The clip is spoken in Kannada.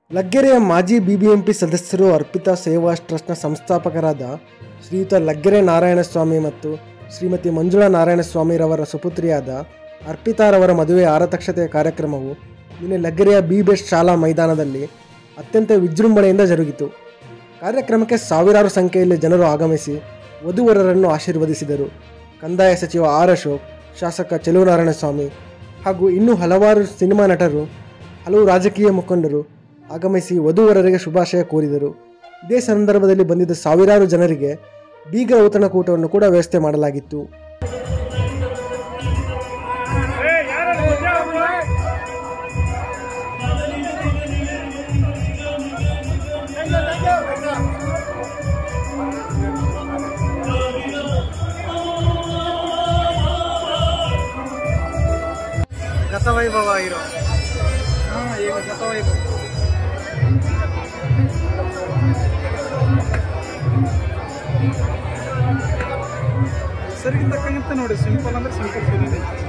ಲಗ್ಗೆರೆಯ ಮಾಜಿ ಬಿಬಿಎಂಪಿ ಸದಸ್ಯರು ಅರ್ಪಿತಾ ಸೇವಾ ಟ್ರಸ್ಟ್ನ ಸಂಸ್ಥಾಪಕರಾದ ಶ್ರೀಯುತ ಲಗ್ಗೆರೆ ನಾರಾಯಣಸ್ವಾಮಿ ಮತ್ತು ಶ್ರೀಮತಿ ಮಂಜುಳಾ ನಾರಾಯಣಸ್ವಾಮಿರವರ ಸುಪುತ್ರಿಯಾದ ಅರ್ಪಿತಾರವರ ಮದುವೆ ಆರತಕ್ಷತೆಯ ಕಾರ್ಯಕ್ರಮವು ನಿನ್ನೆ ಲಗ್ಗೆರೆಯ ಬಿ ಬೆಸ್ಟ್ ಶಾಲಾ ಮೈದಾನದಲ್ಲಿ ಅತ್ಯಂತ ವಿಜೃಂಭಣೆಯಿಂದ ಜರುಗಿತು ಕಾರ್ಯಕ್ರಮಕ್ಕೆ ಸಾವಿರಾರು ಸಂಖ್ಯೆಯಲ್ಲಿ ಜನರು ಆಗಮಿಸಿ ವಧುವರರನ್ನು ಆಶೀರ್ವದಿಸಿದರು ಕಂದಾಯ ಸಚಿವ ಆರ್ ಅಶೋಕ್ ಶಾಸಕ ಚೆಲುವನಾರಾಯಣಸ್ವಾಮಿ ಹಾಗೂ ಇನ್ನೂ ಹಲವಾರು ಸಿನಿಮಾ ನಟರು ಹಲವು ರಾಜಕೀಯ ಮುಖಂಡರು ಆಗಮಿಸಿ ವಧುವರರಿಗೆ ಶುಭಾಶಯ ಕೋರಿದರು ಇದೇ ಸಂದರ್ಭದಲ್ಲಿ ಬಂದಿದ್ದ ಸಾವಿರಾರು ಜನರಿಗೆ ಬೀಗ ಔತಣಕೂಟವನ್ನು ಕೂಡ ವ್ಯವಸ್ಥೆ ಮಾಡಲಾಗಿತ್ತು ಗತವೈಭವ ಇರೋ ಹಾಂ ಈಗ ಗತವೈಭವ ಸರಿಗೆ ತಕ್ಕಂತೆ ನೋಡಿ ಸಿಂಪಲ್ ಅಂದ್ರೆ ಸಿಂಪಲ್ ಫೀಲಿಂಗ್ ಐತಿ